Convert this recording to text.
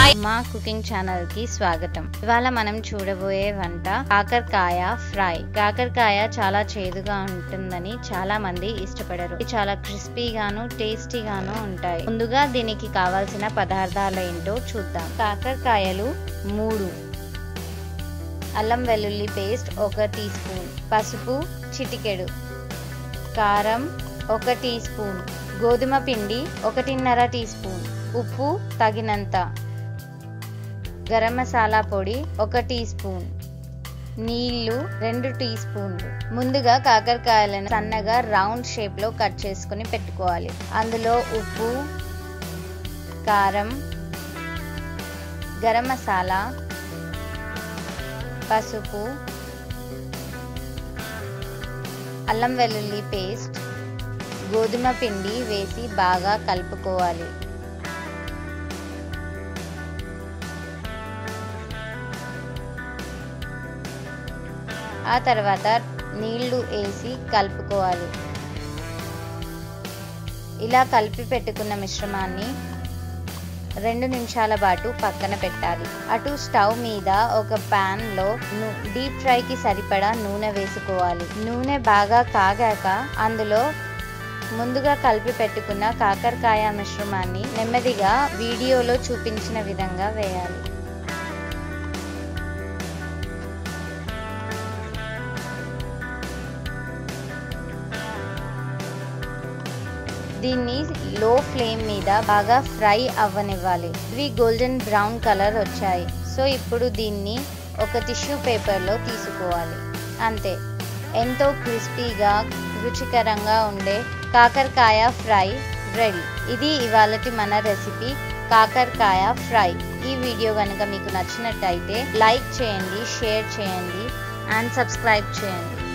hi మా cooking channel కి స్వాగతం ఇవాళ మనం చూడబోయే వంట కాకరకాయ ఫ్రై కాకరకాయ చాలా చేదుగా ఉంటుందని చాలా మంది ఇష్టపడరు ఇది చాలా క్రిస్పీగాను టేస్టీగాను ఉంటాయి ముందుగా దీనికి కావాల్సిన పదార్థాలు ఏంటో చూద్దాం కాకరకాయలు మూడు అల్లం వెల్లుల్లి పేస్ట్ ఒక టీ స్పూన్ పసుపు చిటికెడు కారం ఒక టీ స్పూన్ గోధుమ పిండి ఒకటిన్నర టీ స్పూన్ ఉప్పు తగినంత గరం మసాలా పొడి ఒక టీ స్పూన్ నీళ్లు రెండు టీ స్పూన్లు ముందుగా కాకరకాయలను సన్నగా రౌండ్ షేప్ లో కట్ చేసుకుని పెట్టుకోవాలి అందులో ఉప్పు కారం గరం మసాలా పసుపు అల్లం వెల్లుల్లి పేస్ట్ గోధుమ పిండి వేసి బాగా కలుపుకోవాలి ఆ తర్వాత నీళ్లు వేసి కలుపుకోవాలి ఇలా కలిపి పెట్టుకున్న మిశ్రమాన్ని రెండు నిమిషాల పాటు పక్కన పెట్టాలి అటు స్టవ్ మీద ఒక పాన్ లో డీప్ ఫ్రై కి సరిపడా నూనె వేసుకోవాలి నూనె బాగా కాగాక అందులో ముందుగా కలిపి పెట్టుకున్న కాకరకాయ మిశ్రమాన్ని నెమ్మదిగా వీడియోలో చూపించిన విధంగా వేయాలి దీన్ని లో ఫ్లేమ్ మీద బాగా ఫ్రై అవ్వనివ్వాలి ఇవి గోల్డెన్ బ్రౌన్ కలర్ వచ్చాయి సో ఇప్పుడు దీన్ని ఒక టిష్యూ పేపర్లో తీసుకోవాలి అంతే ఎంతో క్రిస్పీగా రుచికరంగా ఉండే కాకరకాయ ఫ్రై రెడీ ఇది ఇవాళటి మన రెసిపీ కాకరకాయ ఫ్రై ఈ వీడియో కనుక మీకు నచ్చినట్టయితే లైక్ చేయండి షేర్ చేయండి అండ్ సబ్స్క్రైబ్ చేయండి